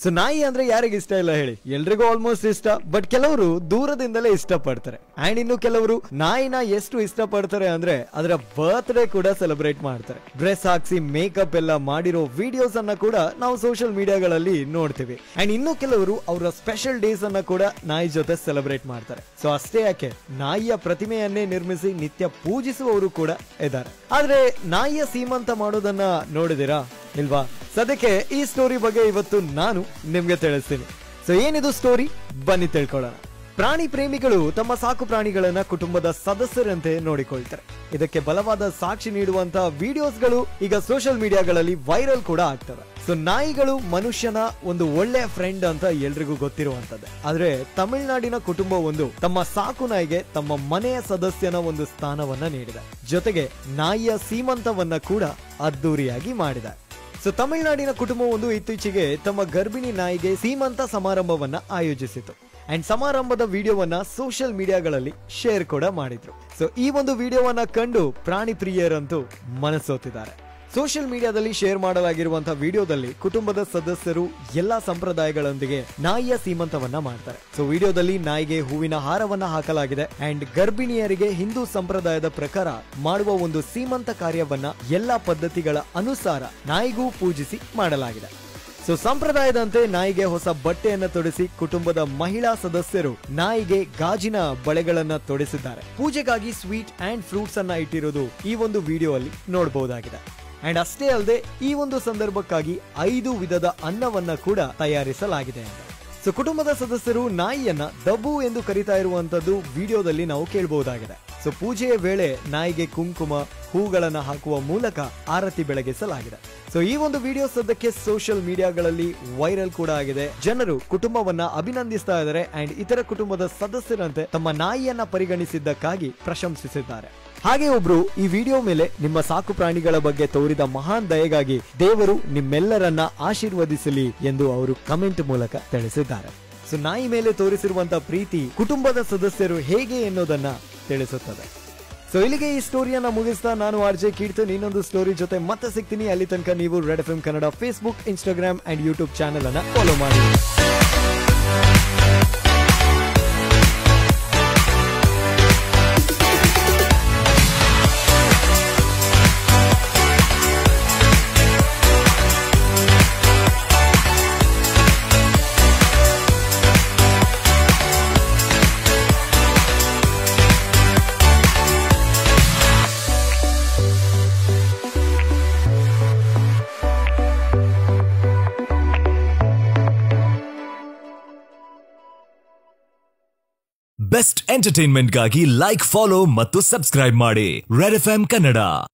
so ನಾಯಿ ಅಂದ್ರೆ ಯಾರಿಗೆ ಇಷ್ಟ ಇಲ್ಲ ಹೇಳಿ ಎಲ್ರಿಗೂ ಆಲ್ಮೋಸ್ಟ್ ಇಷ್ಟ ಬಟ್ ಕೆಲವರು ದೂರದಿಂದಲೇ ಇಷ್ಟಪಡ್ತಾರೆ ಅಂಡ್ ಇನ್ನು ಕೆಲವರು ನಾಯಿನ ಎಷ್ಟು ಇಷ್ಟಪಡ್ತಾರೆ ಅಂದ್ರೆ ಅದರ ಬರ್ತ್ಡೇ ಕೂಡ ಸೆಲೆಬ್ರೇಟ್ ಮಾಡ್ತಾರೆ ಡ್ರೆಸ್ ಹಾಕ್ಸಿ ಮೇಕಪ್ ಎಲ್ಲ ಮಾಡಿರೋ ವಿಡಿಯೋಸ್ ಅನ್ನ ಕೂಡ ನಾವು ಸೋಷಿಯಲ್ ಮೀಡಿಯಾಗಳಲ್ಲಿ ನೋಡ್ತೀವಿ ಅಂಡ್ ಇನ್ನು ಕೆಲವರು ಅವರ ಸ್ಪೆಷಲ್ ಡೇಸ್ ಅನ್ನ ಕೂಡ ನಾಯಿ ಜೊತೆ ಸೆಲೆಬ್ರೇಟ್ ಮಾಡ್ತಾರೆ ಸೊ ಅಷ್ಟೇ ಯಾಕೆ ನಾಯಿಯ ಪ್ರತಿಮೆಯನ್ನೇ ನಿರ್ಮಿಸಿ ನಿತ್ಯ ಪೂಜಿಸುವವರು ಕೂಡ ಇದ್ದಾರೆ ಆದ್ರೆ ನಾಯಿಯ ಸೀಮಂತ ಮಾಡೋದನ್ನ ನೋಡಿದಿರಾ ಇಲ್ವಾ ಸದ್ಯಕ್ಕೆ ಈ ಸ್ಟೋರಿ ಬಗ್ಗೆ ಇವತ್ತು ನಾನು ನಿಮ್ಗೆ ತಿಳಿಸ್ತೀನಿ ಸೊ ಏನಿದು ಸ್ಟೋರಿ ಬನ್ನಿ ತಿಳ್ಕೊಳ್ಳೋಣ ಪ್ರಾಣಿ ಪ್ರೇಮಿಗಳು ತಮ್ಮ ಸಾಕು ಪ್ರಾಣಿಗಳನ್ನ ಕುಟುಂಬದ ಸದಸ್ಯರಂತೆ ನೋಡಿಕೊಳ್ತಾರೆ ಇದಕ್ಕೆ ಬಲವಾದ ಸಾಕ್ಷಿ ನೀಡುವಂತ ವಿಡಿಯೋಸ್ಗಳು ಈಗ ಸೋಷಿಯಲ್ ಮೀಡಿಯಾಗಳಲ್ಲಿ ವೈರಲ್ ಕೂಡ ಆಗ್ತವೆ ಸೊ ನಾಯಿಗಳು ಮನುಷ್ಯನ ಒಂದು ಒಳ್ಳೆಯ ಫ್ರೆಂಡ್ ಅಂತ ಎಲ್ರಿಗೂ ಗೊತ್ತಿರುವಂತದ್ದೇ ಆದ್ರೆ ತಮಿಳುನಾಡಿನ ಕುಟುಂಬ ಒಂದು ತಮ್ಮ ಸಾಕು ನಾಯಿಗೆ ತಮ್ಮ ಮನೆಯ ಸದಸ್ಯನ ಒಂದು ಸ್ಥಾನವನ್ನ ನೀಡಿದೆ ಜೊತೆಗೆ ನಾಯಿಯ ಸೀಮಂತವನ್ನ ಕೂಡ ಅದ್ದೂರಿಯಾಗಿ ಮಾಡಿದೆ ಸೊ ತಮಿಳುನಾಡಿನ ಕುಟುಂಬವೊಂದು ಇತ್ತೀಚೆಗೆ ತಮ್ಮ ಗರ್ಭಿಣಿ ನಾಯಿಗೆ ಸೀಮಂತ ಸಮಾರಂಭವನ್ನ ಆಯೋಜಿಸಿತು ಅಂಡ್ ಸಮಾರಂಭದ ವಿಡಿಯೋವನ್ನ ಸೋಷಿಯಲ್ ಮೀಡಿಯಾಗಳಲ್ಲಿ ಶೇರ್ ಕೂಡ ಮಾಡಿದ್ರು ಸೊ ಈ ಒಂದು ವಿಡಿಯೋವನ್ನ ಕಂಡು ಪ್ರಾಣಿ ಪ್ರಿಯರಂತೂ ಮನಸೋತಿದ್ದಾರೆ ಸೋಷಿಯಲ್ ಮೀಡಿಯಾದಲ್ಲಿ ಶೇರ್ ಮಾಡಲಾಗಿರುವಂತಹ ವಿಡಿಯೋದಲ್ಲಿ ಕುಟುಂಬದ ಸದಸ್ಯರು ಎಲ್ಲಾ ಸಂಪ್ರದಾಯಗಳೊಂದಿಗೆ ನಾಯಿಯ ಸೀಮಂತವನ್ನ ಮಾಡ್ತಾರೆ ಸೊ ವಿಡಿಯೋದಲ್ಲಿ ನಾಯಿಗೆ ಹೂವಿನ ಹಾರವನ್ನ ಹಾಕಲಾಗಿದೆ ಅಂಡ್ ಗರ್ಭಿಣಿಯರಿಗೆ ಹಿಂದೂ ಸಂಪ್ರದಾಯದ ಪ್ರಕಾರ ಮಾಡುವ ಒಂದು ಸೀಮಂತ ಕಾರ್ಯವನ್ನ ಎಲ್ಲಾ ಪದ್ಧತಿಗಳ ಅನುಸಾರ ನಾಯಿಗೂ ಪೂಜಿಸಿ ಮಾಡಲಾಗಿದೆ ಸೊ ಸಂಪ್ರದಾಯದಂತೆ ನಾಯಿಗೆ ಹೊಸ ಬಟ್ಟೆಯನ್ನ ತೊಡಿಸಿ ಕುಟುಂಬದ ಮಹಿಳಾ ಸದಸ್ಯರು ನಾಯಿಗೆ ಗಾಜಿನ ಬಳೆಗಳನ್ನ ತೊಡಿಸಿದ್ದಾರೆ ಪೂಜೆಗಾಗಿ ಸ್ವೀಟ್ ಅಂಡ್ ಫ್ರೂಟ್ಸ್ ಅನ್ನ ಇಟ್ಟಿರೋದು ಈ ಒಂದು ವಿಡಿಯೋ ಅಲ್ಲಿ ನೋಡಬಹುದಾಗಿದೆ ಅಂಡ್ ಅಷ್ಟೇ ಅಲ್ಲದೆ ಈ ಒಂದು ಸಂದರ್ಭಕ್ಕಾಗಿ ಐದು ವಿಧದ ಅನ್ನವನ್ನ ಕೂಡ ತಯಾರಿಸಲಾಗಿದೆ ಅಂತ ಸೊ ಕುಟುಂಬದ ಸದಸ್ಯರು ನಾಯಿಯನ್ನ ದಬ್ಬು ಎಂದು ಕರೀತಾ ಇರುವಂತದ್ದು ವಿಡಿಯೋದಲ್ಲಿ ನಾವು ಕೇಳಬಹುದಾಗಿದೆ ಸೊ ಪೂಜೆಯ ವೇಳೆ ನಾಯಿಗೆ ಕುಂಕುಮ ಹೂಗಳನ್ನ ಹಾಕುವ ಮೂಲಕ ಆರತಿ ಬೆಳಗಿಸಲಾಗಿದೆ ಸೊ ಈ ಒಂದು ವಿಡಿಯೋ ಸದ್ಯಕ್ಕೆ ಸೋಷಿಯಲ್ ಮೀಡಿಯಾಗಳಲ್ಲಿ ವೈರಲ್ ಕೂಡ ಆಗಿದೆ ಜನರು ಕುಟುಂಬವನ್ನ ಅಭಿನಂದಿಸ್ತಾ ಇದ್ದಾರೆ ಅಂಡ್ ಇತರ ಕುಟುಂಬದ ಸದಸ್ಯರಂತೆ ತಮ್ಮ ನಾಯಿಯನ್ನ ಪರಿಗಣಿಸಿದ್ದಕ್ಕಾಗಿ ಪ್ರಶಂಸಿಸಿದ್ದಾರೆ ಹಾಗೆ ಒಬ್ರು ಈ ವಿಡಿಯೋ ಮೇಲೆ ನಿಮ್ಮ ಸಾಕು ಪ್ರಾಣಿಗಳ ಬಗ್ಗೆ ತೋರಿದ ಮಹಾನ್ ದಯೆಗಾಗಿ ದೇವರು ನಿಮ್ಮೆಲ್ಲರನ್ನ ಆಶೀರ್ವದಿಸಲಿ ಎಂದು ಅವರು ಕಮೆಂಟ್ ಮೂಲಕ ತಿಳಿಸಿದ್ದಾರೆ ಸೊ ನಾಯಿ ಮೇಲೆ ತೋರಿಸಿರುವಂತಹ ಪ್ರೀತಿ ಕುಟುಂಬದ ಸದಸ್ಯರು ಹೇಗೆ ಎನ್ನುವುದನ್ನ ತಿಳಿಸುತ್ತದೆ ಸೊ ಇಲ್ಲಿಗೆ ಈ ಸ್ಟೋರಿಯನ್ನ ಮುಗಿಸ್ತಾ ನಾನು ಆರ್ ಜೆ ಕೀರ್ತನ್ ಇನ್ನೊಂದು ಸ್ಟೋರಿ ಜೊತೆ ಮತ್ತೆ ಸಿಗ್ತೀನಿ ಅಲ್ಲಿ ತನಕ ನೀವು red F M Kannada Facebook Instagram and YouTube channel ಅನ್ನ ಫಾಲೋ ಮಾಡಿ ಬೆಸ್ಟ್ ಎಂಟರ್ಟೈನ್ಮೆಂಟ್ಗಾಗಿ ಲೈಕ್ ಫಾಲೋ ಮತ್ತು ಸಬ್ಸ್ಕ್ರೈಬ್ ಮಾಡಿ ರೆಡ್ ಎಫ್ ಕನ್ನಡ